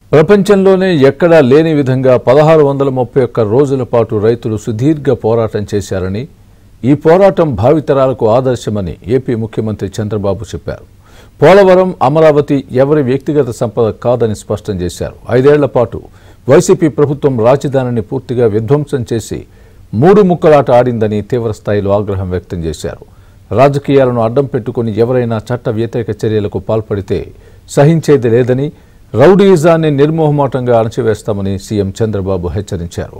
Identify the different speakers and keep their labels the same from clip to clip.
Speaker 1: ప్రపంచంలోనే ఎక్కడా లేని విధంగా పదహారు వందల ముప్పై ఒక్క రోజుల పాటు రైతులు సుదీర్ఘ పోరాటం చేశారని ఈ పోరాటం భావితరాలకు ఆదర్శమని ఏపీ ముఖ్యమంత్రి చంద్రబాబు చెప్పారు పోలవరం అమరావతి ఎవరి వ్యక్తిగత సంపద కాదని స్పష్టం చేశారు ఐదేళ్ల పాటు వైసీపీ ప్రభుత్వం రాజధానిని పూర్తిగా విధ్వంసం చేసి మూడు ముక్కలాట ఆడిందని తీవ్రస్థాయిలో ఆగ్రహం వ్యక్తం చేశారు రాజకీయాలను అడ్డం పెట్టుకుని ఎవరైనా చట్ట వ్యతిరేక చర్యలకు పాల్పడితే సహించేది లేదని రౌడీయిజాన్ని నిర్మోహమాటంగా అణచివేస్తామని సీఎం చంద్రబాబు హెచ్చరించారు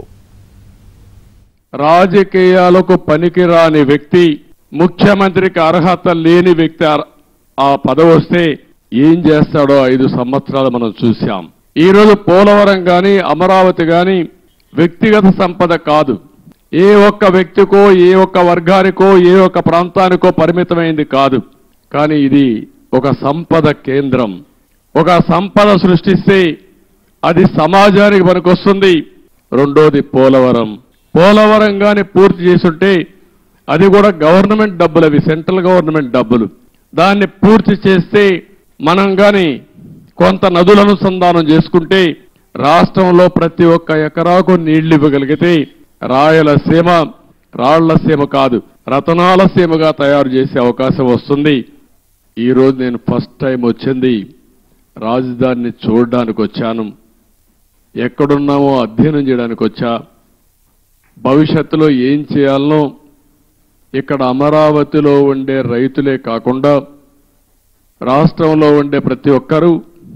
Speaker 2: రాజకీయాలకు పనికిరాని వ్యక్తి ముఖ్యమంత్రికి అర్హత లేని వ్యక్తి అర్- ఆ పదవి వస్తే ఏం చేస్తాడో ఐదు సంవత్సరాలు మనం చూశాం ఈ రోజు పోలవరం గాని అమరావతి గాని వ్యక్తిగత సంపద కాదు ఏ ఒక్క వ్యక్తికో ఏ ఒక్క వర్గానికో ఏ ఒక్క ప్రాంతానికో పరిమితమైంది కాదు కానీ ఇది ఒక సంపద కేంద్రం ఒక సంపద సృష్టిస్తే అది సమాజానికి పనికొస్తుంది రెండోది పోలవరం పోలవరం గాని పూర్తి చేసుంటే అది కూడా గవర్నమెంట్ డబ్బులు అవి సెంట్రల్ గవర్నమెంట్ డబ్బులు దాన్ని పూర్తి చేస్తే మనం గాని కొంత నదుల అనుసంధానం చేసుకుంటే రాష్ట్రంలో ప్రతి ఒక్క ఎకరాకు నీళ్లు ఇవ్వగలిగితే రాయలసీమ రాళ్లసీమ కాదు రతనాల సీమగా తయారు చేసే అవకాశం వస్తుంది ఈ రోజు నేను ఫస్ట్ టైం వచ్చింది రాజధానిని చూడడానికి వచ్చాను ఎక్కడున్నామో అధ్యయనం చేయడానికి వచ్చా భవిష్యత్తులో ఏం చేయాలనో ఇక్కడ అమరావతిలో ఉండే రైతులే కాకుండా రాష్ట్రంలో ఉండే ప్రతి ఒక్కరూ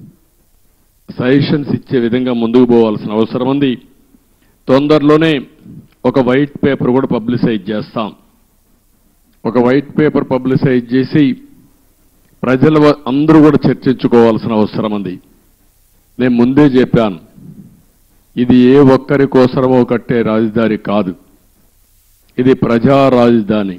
Speaker 2: సజెషన్స్ ఇచ్చే విధంగా ముందుకు పోవాల్సిన అవసరం ఉంది తొందరలోనే ఒక వైట్ పేపర్ కూడా పబ్లిసైజ్ చేస్తాం ఒక వైట్ పేపర్ పబ్లిసైజ్ చేసి ప్రజల వ- అందరూ కూడా చర్చించుకోవాల్సిన అవసరం ఉంది నేను ముందే చెప్పాను ఇది ఏ ఒక్కరి కోసమో కట్టే రాజధాని కాదు ఇది ప్రజా రాజధాని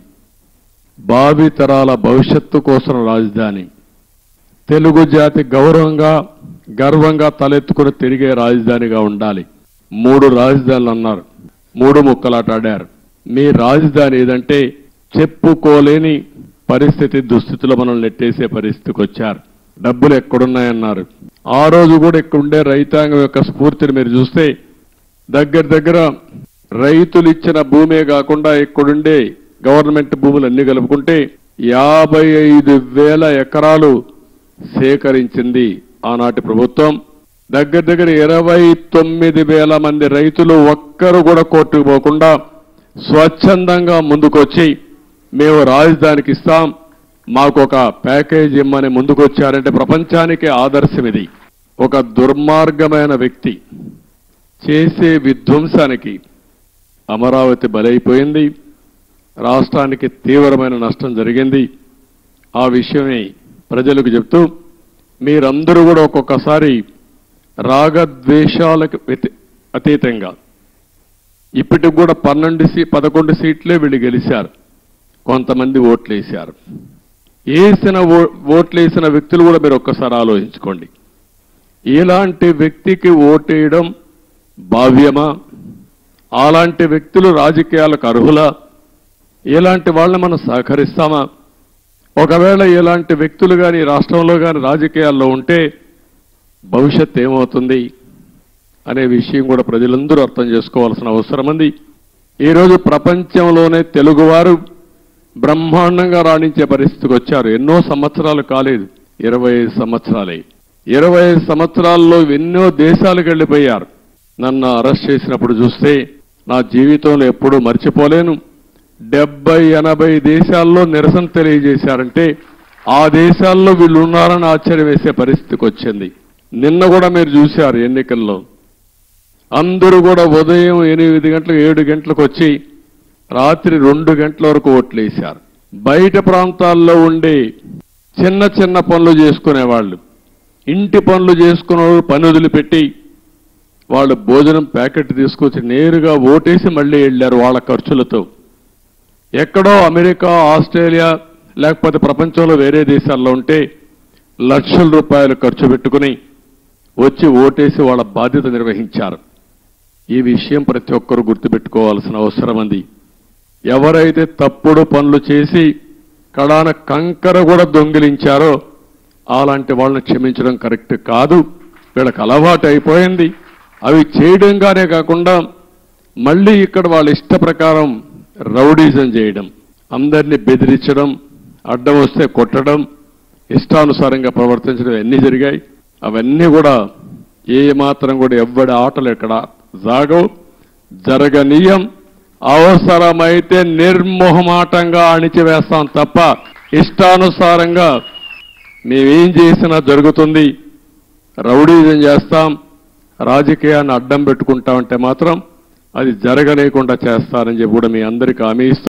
Speaker 2: భావి తరాల భవిష్యత్తు కోసం రాజధాని తెలుగు జాతి గౌరవంగా గర్వంగా తలెత్తుకుని తిరిగే రాజధానిగా ఉండాలి మూడు రాజధానులు అన్నారు మూడు ముక్కలాట ఆడారు మీ రాజధాని ఏదంటే చెప్పుకోలేని పరిస్థితి దుస్థితిలో మనం నెట్టేసే పరిస్థితికి వచ్చారు డబ్బులు ఎక్కడున్నాయన్నారు ఆ రోజు కూడా ఇక్కడ ఉండే రైతాంగం యొక్క స్ఫూర్తిని మీరు చూస్తే దగ్గర దగ్గర రైతులు ఇచ్చిన భూమే కాకుండా ఇక్కడుండే గవర్నమెంట్ భూములు అన్ని కలుపుకుంటే యాభై ఐదు వేల ఎకరాలు సేకరించింది ఆనాటి ప్రభుత్వం దగ్గర దగ్గర ఇరవై తొమ్మిది వేల మంది రైతులు ఒక్కరు కూడా కోర్టుకు పోకుండా స్వచ్ఛందంగా ముందుకొచ్చి మేము రాజధానికి ఇస్తాం మాకు ఒక ప్యాకేజ్ ఇమ్మని ముందుకొచ్చారంటే ప్రపంచానికి ఆదర్శం ఇది ఒక దుర్మార్గమైన వ్యక్తి చేసే విధ్వంసానికి అమరావతి బలైపోయింది రాష్ట్రానికి తీవ్రమైన నష్టం జరిగింది ఆ విషయమే ప్రజలకు చెప్తూ మీరందరూ కూడా ఒక్కొక్కసారి రాగద్వేషాలకు వ్యతి- అతీతంగా ఇప్పటికి కూడా పన్నెండు సీ పదకొండు సీట్లే వీళ్ళు గెలిచారు కొంతమంది ఓట్లేశారు వేసిన ఓ- ఓట్లేసిన వ్యక్తులు కూడా మీరు ఒక్కసారి ఆలోచించుకోండి ఇలాంటి వ్యక్తికి ఓటేయడం భావ్యమా అలాంటి వ్యక్తులు రాజకీయాలకు అర్హులా ఇలాంటి వాళ్ళని మనం సహకరిస్తామా ఒకవేళ ఇలాంటి వ్యక్తులు కానీ రాష్ట్రంలో కానీ రాజకీయాల్లో ఉంటే భవిష్యత్ ఏమవుతుంది అనే విషయం కూడా ప్రజలందరూ అర్థం చేసుకోవాల్సిన అవసరం ఉంది ఈరోజు ప్రపంచంలోనే తెలుగువారు బ్రహ్మాండంగా రాణించే పరిస్థితికి వచ్చారు ఎన్నో సంవత్సరాలు కాలేదు ఇరవై ఐదు సంవత్సరాలే ఇరవై ఐదు సంవత్సరాల్లో ఎన్నో దేశాలకు వెళ్ళిపోయారు నన్ను అరెస్ట్ చేసినప్పుడు చూస్తే నా జీవితంలో ఎప్పుడూ మర్చిపోలేను డెబ్బై ఎనభై దేశాల్లో నిరసన తెలియజేశారంటే ఆ దేశాల్లో వీళ్ళు ఉన్నారని ఆశ్చర్యం వేసే పరిస్థితికి వచ్చింది నిన్న కూడా మీరు చూశారు ఎన్నికల్లో అందరూ కూడా ఉదయం ఎనిమిది గంటలకు ఏడు గంటలకు వచ్చి రాత్రి రెండు గంటల వరకు ఓట్లేశారు బయట ప్రాంతాల్లో ఉండే చిన్న చిన్న పనులు చేసుకునేవాళ్ళు ఇంటి పనులు చేసుకునే పని వదిలిపెట్టి వాళ్ళు భోజనం ప్యాకెట్ తీసుకొచ్చి నేరుగా ఓటేసి మళ్ళీ వెళ్ళారు వాళ్ళ ఖర్చులతో ఎక్కడో అమెరికా ఆస్ట్రేలియా లేకపోతే ప్రపంచంలో వేరే దేశాల్లో ఉంటే లక్షల రూపాయలు ఖర్చు పెట్టుకుని వచ్చి ఓటేసి వాళ్ళ బాధ్యత నిర్వహించారు ఈ విషయం ప్రతి ఒక్కరూ గుర్తుపెట్టుకోవాల్సిన అవసరం ఉంది ఎవరైతే తప్పుడు పనులు చేసి కడాన కంకర కూడా దొంగిలించారో అలాంటి వాళ్ళని క్షమించడం కరెక్ట్ కాదు వీళ్ళకి అలవాటు అయిపోయింది అవి చేయడంగానే కాకుండా మళ్ళీ ఇక్కడ వాళ్ళ ఇష్ట ప్రకారం రౌడీజం చేయడం అందరినీ బెదిరించడం అడ్డం వస్తే కొట్టడం ఇష్టానుసారంగా ప్రవర్తించడం అన్నీ జరిగాయి అవన్నీ కూడా ఏ మాత్రం కూడా ఎవ్వడి ఆటలు ఇక్కడ జాగవు జరగనీయం అవసరమైతే నిర్మోహమాటంగా అణిచివేస్తాం తప్ప ఇష్టానుసారంగా మేమేం చేసినా జరుగుతుంది రౌడీజం చేస్తాం రాజకీయాన్ని అడ్డం పెట్టుకుంటామంటే మాత్రం అది జరగలేకుండా చేస్తారని చెప్పి కూడా మీ అందరికీ హామీ ఇస్తూ